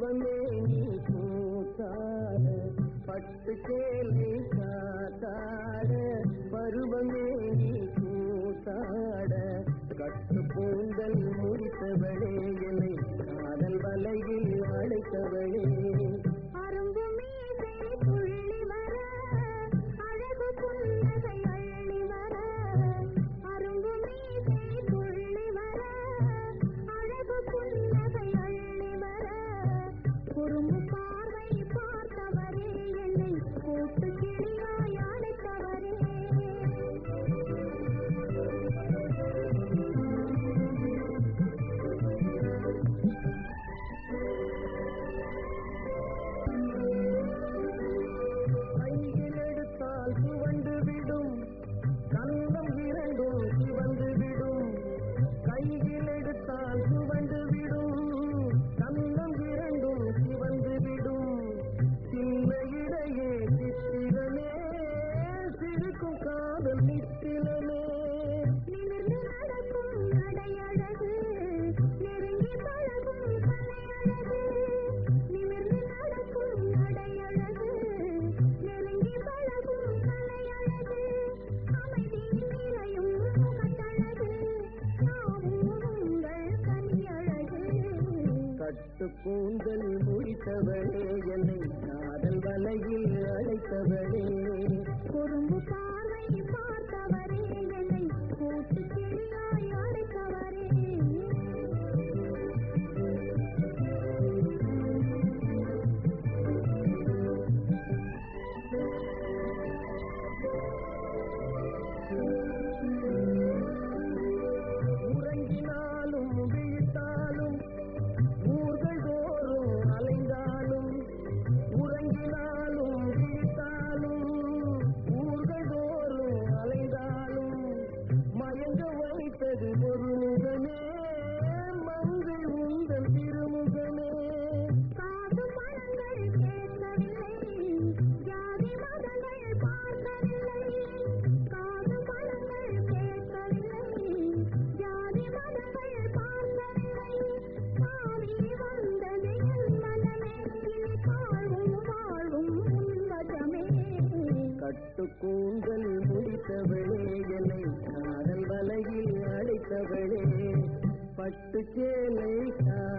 பருவமே நீ கூத்தாட பட்டு சேலை காத்தாட பருவமே நீ கூத்தாட கட்டு பூந்தல் முடித்தவளே என்னை காதல் வலையில் அழைத்தவளே அரும்பு மீசை துள்ளி வர அழகு புன்னகை அள்ளி வர அரும்பு மீசை துள்ளி வர அழகு புன்னகை அள்ளி வர குறும்பு பார்வை பார்த்தவரே என்னை கூட்டு கிளியாய் அழைத்தவரே கையில் எடுத்தால் சிவந்து விடும் கந்தம் இரண்டும் சிவந்து விடும் கையில் எடுத்தால் சிவந்து விடும் கந்தம் இரண்டும் சிவந்து விடும் சின்ன இடையே சித்திரமே சிரிக்கும் காதல் நித்திலமே நிமிர்ந்து நடக்கும் நடையழகு நெருங்கி பழகும் கலையழகு நிமிர்ந்து நடக்கும் நடையழகு நெருங்கி பழகும் கலையழகு அமைதியில் நிறையும் முகத்தழகு யாவும் உங்கள் கனியழகு கட்டு கூந்தல் முடித்தவளே என்னை காதல் வலையில் அழைத்தவளே குறும்பு பார்வை பார்த்தவரே என்னை கூட்டு கிளியாய் அழைத்தவரே உறங்கினாலும் விழித்தாலும் ஊர்கள் தோறும் அலைந்தாலும் உறங்கினாலும் விழித்தாலும் ஊர்கள் தோறும் அலைந்தாலும் மயங்க வைத்தது ஒரு முகமே மங்கள் உங்கள் திருமுகமே காது மனங்கள் கேட்கவில்லை ஜாதி மதங்கள் பார்க்கவில்லை காது மனங்கள் கேட்கவில்லை ஜாதி மதங்கள் பார்க்கவில்லை பாவி வந்தது என் மனமே இனி வாழ்வும் வாழ்வும் உன்வசமே கட்டு கூந்தல் முடித்தவளே என்னை காதல் வலையில் அடைத்தவளே பட்டு சேலை